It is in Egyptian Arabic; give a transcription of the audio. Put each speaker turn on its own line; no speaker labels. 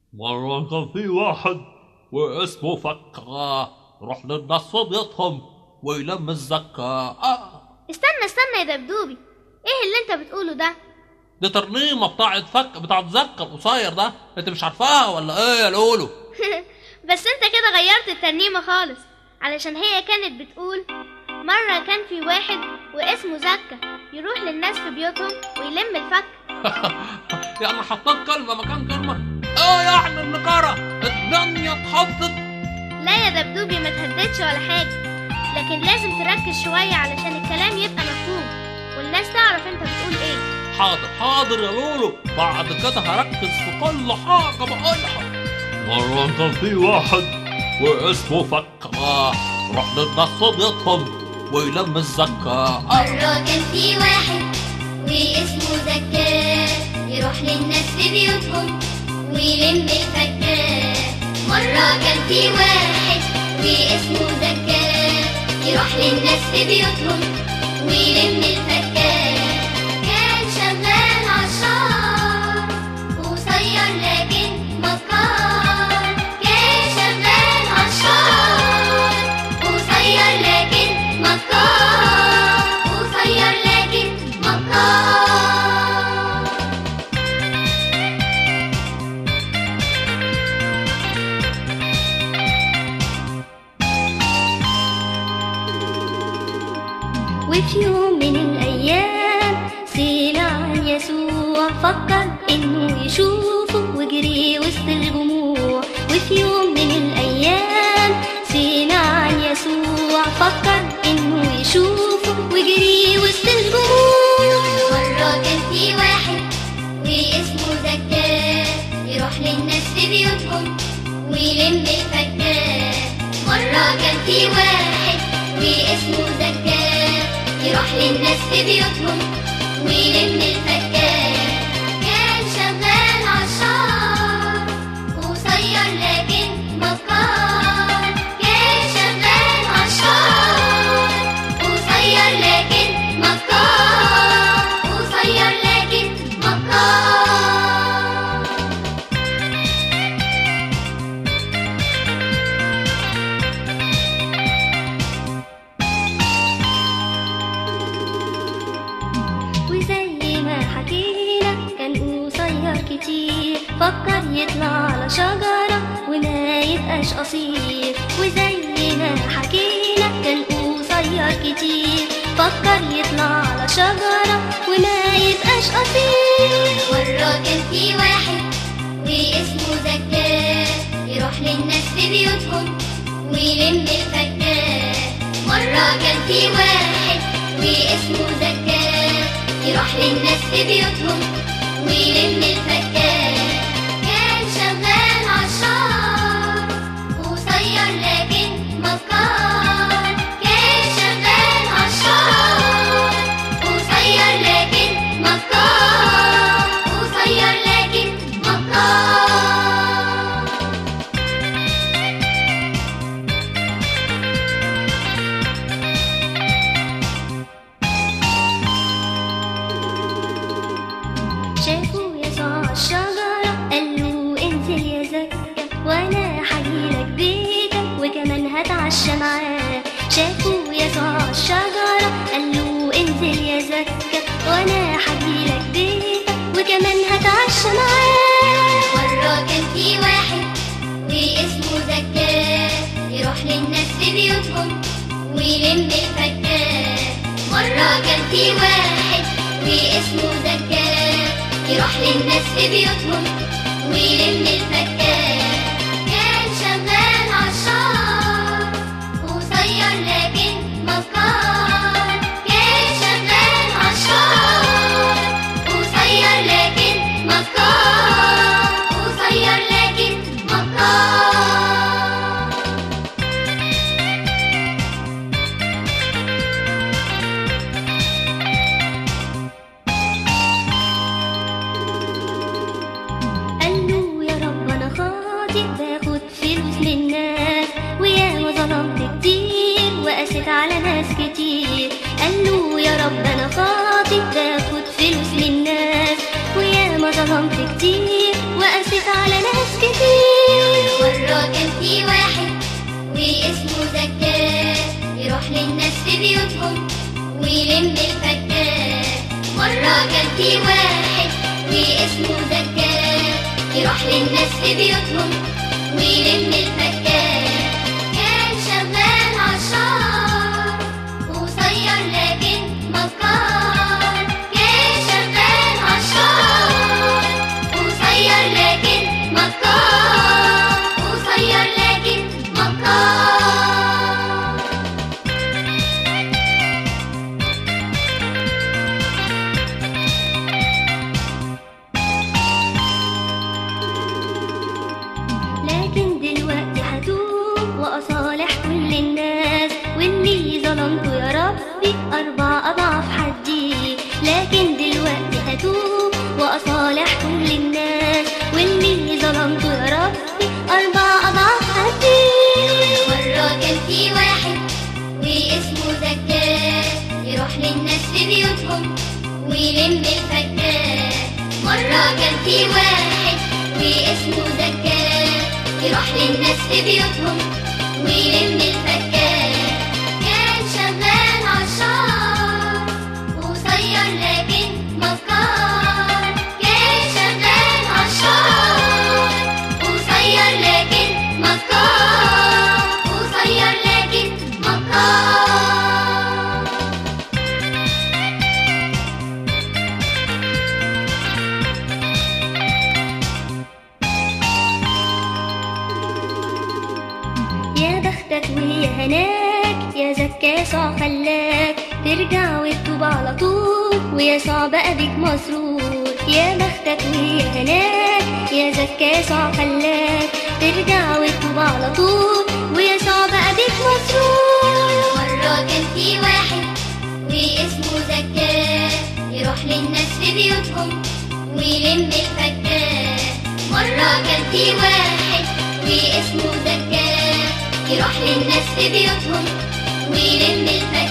مرة كان في واحد واسمه فكة يروح للناس في بيوتهم ويلم الزكاة آه.
استنى استنى يا دبدوبي ايه اللي انت بتقوله ده
دي ترنيمة بتاعت فك بتاعت زكا القصير ده انت مش عارفاها ولا ايه يا لولو
بس انت كده غيرت الترنيمة خالص علشان هي كانت بتقول مرة كان في واحد واسمه زكا يروح للناس في بيوتهم ويلم الفك
يعني حطيت كلمة مكان كلمة اه يعني النقارة الدنيا اتحطت
لا يا دبدوبي ما تهددش ولا حاجة لكن لازم تركز شوية علشان الكلام يبقى مفهوم والناس تعرف انت بتقول ايه
حاضر حاضر يا لولو بعد كده هركز في كل حاجة بقولها مرة كان في واحد واسمه فكة راح للناس في بيوتهم ويلم الزكاة
مرة كان في واحد واسمه زكاة يروح للناس في بيوتهم ويلم الفكات مرة كان في واحد واسمه زكاة يروح للناس في بيوتهم ويلم الفكات كان شغال عشار قصير لكن مكار كان شغال عشار قصير لكن مكار قصير لكن مكار
وفي يوم من الأيام سمع عن يسوع فكر إنه يشوفه وجري وسط الجموع وفي يوم من الأيام سمع عن يسوع فكر إنه يشوفه وجري وسط الجموع
مرة كان في واحد واسمه زكاة يروح للناس في بيوتهم ويلم الفكات مرة كان في واحد واسمه زكاة يروح للناس في بيوتهم ويلم الفكات كان شغال عشار قصير لكن مكار كان شغال عشار قصير لكن مكار قصير لكن مكار
وزي ما حكينا كان قصير كتير فكر يطلع على شجرة وما يبقاش قصير وزي ما حكينا كان قصير كتير فكر يطلع على شجرة وما يبقاش قصير
مرة كان في واحد واسمه زكاة يروح للناس في بيوتهم ويلم الفكات مرة كان في واحد واسمه زكاة يروح للناس في بيوتهم ويلم الفكات كان شغال عشار قصير لكن مكار كان شغال عشار قصير لكن مكار قصير لكن مكار
شافوا يسوع على الشجرة قال له انزل يا زكا وانا هجيلك بيتك وكمان هتعشى معاه شافوا يسوع على الشجرة قال له انزل يا زكا وانا هجيلك بيتك وكمان هتعشى معاه
مرة كان في واحد واسمه زكاة يروح للناس في بيوتهم ويلم الفكات مرة كان في واحد واسمه زكاة يروح للناس في بيوتهم ويلم الفكات كان شغال عشار قصير لكن مكار كان شغال عشار قصير لكن مكار قصير لكن مكار
قال له يا رب انا خاطئ باخد فلوس للناس وياما ظلمت كتير وقست على ناس كتير قال له يا رب انا خاطئ باخد فلوس للناس وياما ظلمت كتير وقست على ناس كتير
بيوتهم ويلم الفكات مرة كان في واحد واسمه زكات يروح للناس في بيوتهم ويلم الفكات كان شغال عشار قصير لكن مكار كان شغال عشار قصير لكن مكار قصير لكن مكار
لكن دلوقتي هتوب وأصالح كل الناس واللي ظلمته يا ربي أربع أضعاف حدي لكن دلوقتي هتوب وأصالح كل الناس واللي ظلمته يا ربي أربع أضعاف حدي
مرة كان في واحد واسمه زكات يروح للناس في بيوتهم ويلم الفكات مرة كان في واحد واسمه زكات يروح للناس في بيوتهم ويلم الفكات كان شغال عشار قصير لكن مكار كان شغال عشار قصير لكن مكار قصير لكن مكار
يا بختك ويا هناك يا زكاسة خلاك ترجع وتتوب على طول ويسوع بقى بيك مسرور يا بختك ويا هناك يا زكاسة خلاك ترجع وتتوب على طول ويسوع بقى بيك مسرور
مرة كان في واحد واسمه زكات يروح للناس في بيوتهم ويلم الفكات مرة كان في واحد واسمه زكات يروح للناس في بيوتهم ويلم الفكات